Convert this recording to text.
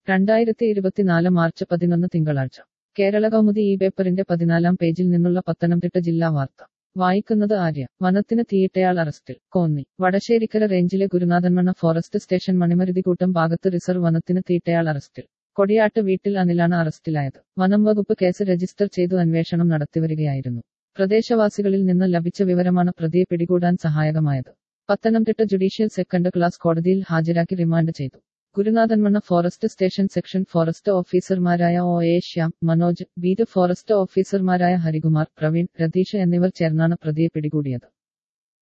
രണ്ടായിരത്തി ഇരുപത്തിനാല് മാർച്ച് പതിനൊന്ന് തിങ്കളാഴ്ച കേരള കൗമുദി ഈ പേപ്പറിന്റെ പതിനാലാം പേജിൽ നിന്നുള്ള പത്തനംതിട്ട ജില്ലാ വാർത്ത വായിക്കുന്നത് ആര്യ വനത്തിന് തീയിട്ടയാൾ അറസ്റ്റിൽ കോന്നി വടശ്ശേരിക്കര റേഞ്ചിലെ ഗുരുനാഥൻമണ്ണ ഫോറസ്റ്റ് സ്റ്റേഷൻ മണിമരുതിക്കൂട്ടം ഭാഗത്ത് റിസർവ് വനത്തിന് തീയിട്ടയാൾ അറസ്റ്റിൽ കൊടിയാട്ട് വീട്ടിൽ അനിലാണ് അറസ്റ്റിലായത് വനം വകുപ്പ് കേസ് രജിസ്റ്റർ ചെയ്തു അന്വേഷണം നടത്തിവരികയായിരുന്നു പ്രദേശവാസികളിൽ നിന്ന് ലഭിച്ച വിവരമാണ് പ്രതിയെ പിടികൂടാൻ സഹായകമായത് പത്തനംതിട്ട ജുഡീഷ്യൽ സെക്കൻഡ് ക്ലാസ് കോടതിയിൽ ഹാജരാക്കി റിമാൻഡ് ചെയ്തു Gurunathanmanna forest station section forest ഓഫീസർമാരായ O A Shyam Manoj beat forest ഓഫീസർമാരായ ഹരികുമാർ പ്രവീൺ രതീഷ് എന്നിവർ ചേർന്നാണ് പ്രതിയെ പിടികൂടിയത്